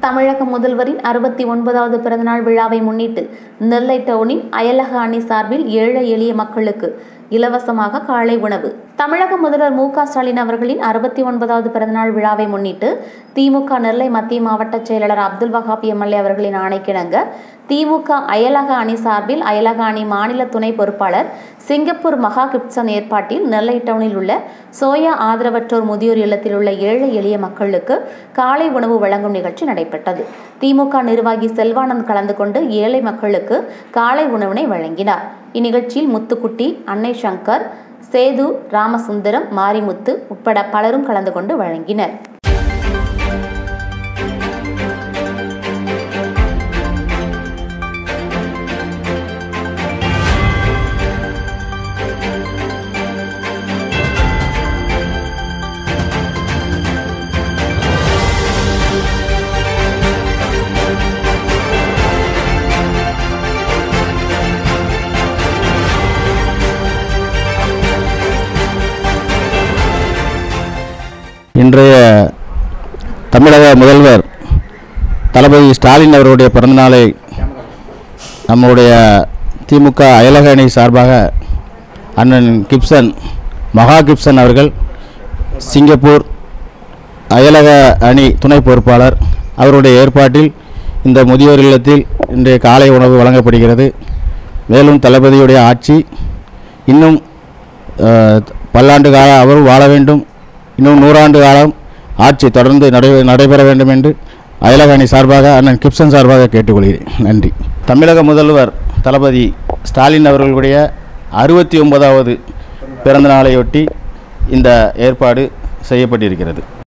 தமிழக முதல்வரின் அறுபத்தி ஒன்பதாவது பிறந்தநாள் விழாவை முன்னிட்டு நெல்லை டவுனின் அயலக அணி சார்பில் ஏழை எளிய மக்களுக்கு இலவசமாக காலை உணவு தமிழக முதல்வர் மு க ஸ்டாலின் அவர்களின் அறுபத்தி ஒன்பதாவது பிறந்தநாள் விழாவை முன்னிட்டு திமுக நெல்லை மத்திய மாவட்ட செயலாளர் அப்துல் வஹாப் எம்எல்ஏ அவர்களின் ஆணைக்கிணங்க திமுக அயலக அணி சார்பில் அயலக அணி மாநில துணை பொறுப்பாளர் சிங்கப்பூர் மகா கிப்சன் ஏற்பாட்டில் நெல்லை டவுனில் உள்ள சோயா ஆதரவற்றோர் முதியோர் இல்லத்தில் உள்ள ஏழை எளிய மக்களுக்கு காலை உணவு வழங்கும் நிகழ்ச்சி நடைபெற்றது திமுக நிர்வாகி செல்வானந்த் கலந்து கொண்டு ஏழை மக்களுக்கு காலை உணவினை வழங்கினார் இந்நிகழ்ச்சியில் முத்துக்குட்டி அன்னை சங்கர் சேது ராமசுந்தரம் மாரிமுத்து உட்பட பலரும் கலந்து கொண்டு வழங்கினர் இன்றைய தமிழக முதல்வர் தளபதி ஸ்டாலின் அவருடைய பிறந்தநாளை நம்முடைய திமுக அயலக அணி சார்பாக அண்ணன் கிப்சன் மகா கிப்சன் அவர்கள் சிங்கப்பூர் அயலக அணி துணை பொறுப்பாளர் அவருடைய ஏற்பாட்டில் இந்த முதியோர் இல்லத்தில் இன்றைய காலை உணவு வழங்கப்படுகிறது மேலும் தளபதியுடைய ஆட்சி இன்னும் அஹ், பல்லாண்டு காலம் அவர் வாழ வேண்டும் இன்னும் நூறாண்டு காலம் ஆட்சி தொடர்ந்து நடை நடைபெற வேண்டும் என்று அயலக அணி சார்பாக அண்ணன் கிப்சன் சார்பாக கேட்டுக்கொள்கிறேன் நன்றி தமிழக முதல்வர் தளபதி ஸ்டாலின் அவர்களுடைய அறுபத்தி ஒன்பதாவது பிறந்த நாளையொட்டி இந்த ஏற்பாடு செய்யப்பட்டிருக்கிறது